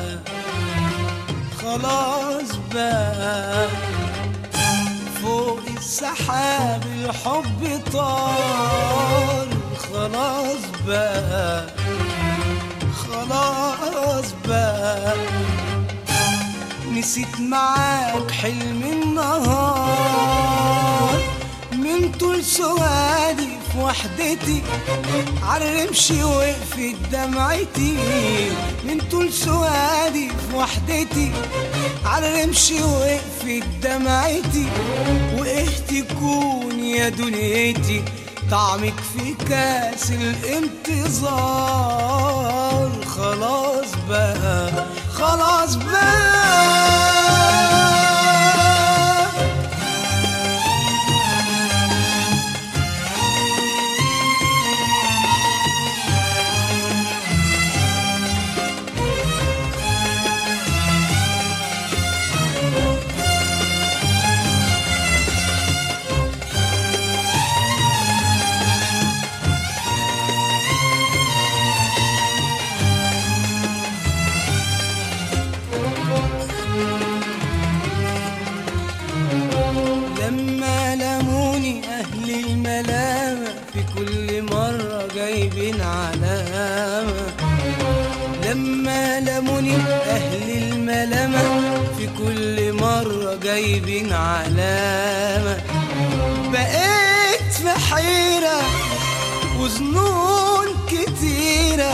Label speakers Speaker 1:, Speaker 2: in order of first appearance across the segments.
Speaker 1: خلاص بقى فوق السحاب الحب طار خلاص بقى خلاص بقى نسيت معاك حلم النهار من طول سوادي في وحدتي عالرمشي وقفت دمعتي من طول سوادي في وحدتي عالرمشي وقفت دمعتي وقهت يكون يا دنيتي طعمك في كاس الانتظار خلاص بقى خلاص بقى لما لموني أهل الملامة في كل مرة جايبين علامة لما لموني أهل الملامة في كل مرة جايبين علامة بقيت في حيرة وظنون كتيرة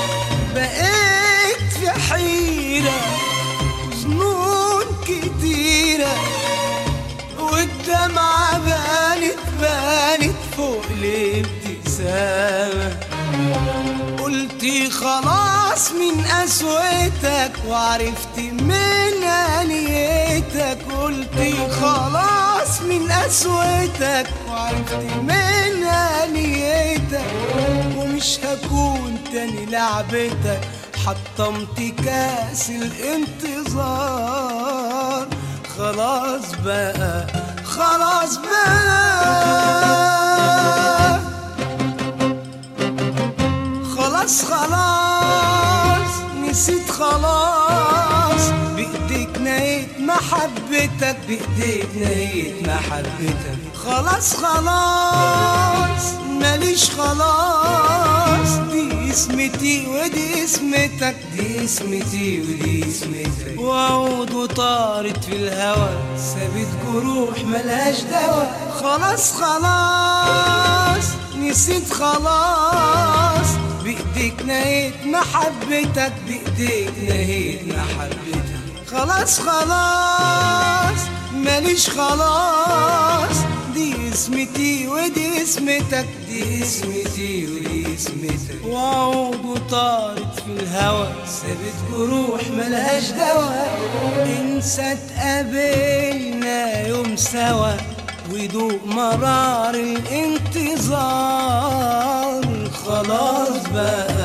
Speaker 1: بقيت في حيرة وظنون كتيرة والدمعة بانت بانت فوق الابتسامة قلتي خلاص من قسوتك وعرفت من انيتك قلتي خلاص من قسوتك وعرفت من انيتك ومش هكون تاني لعبتك حطمت كاس الانتظار خلاص بقى خلاص بقى خلاص خلاص نسيت خلاص بإيديك نهيت محبتك بإيديك نهيت محبتك خلاص خلاص ماليش خلاص دي اسمتي ودي اسمتك دي اسمتي ودي اسمتك وعود وطارت في الهوى سابت جروح ملهاش دواء خلاص خلاص نسيت خلاص بإيديك نهيت محبتك بإيديك نهيت محبتك خلاص خلاص ماليش خلاص دي اسمتي ودي اسمتك دي اسمتي ودي اسمتك وعود وطارت في الهوى سابت جروح ملهاش دواء انسى تقابلنا يوم سوا ويدوق مرار الانتظار خلاص بقى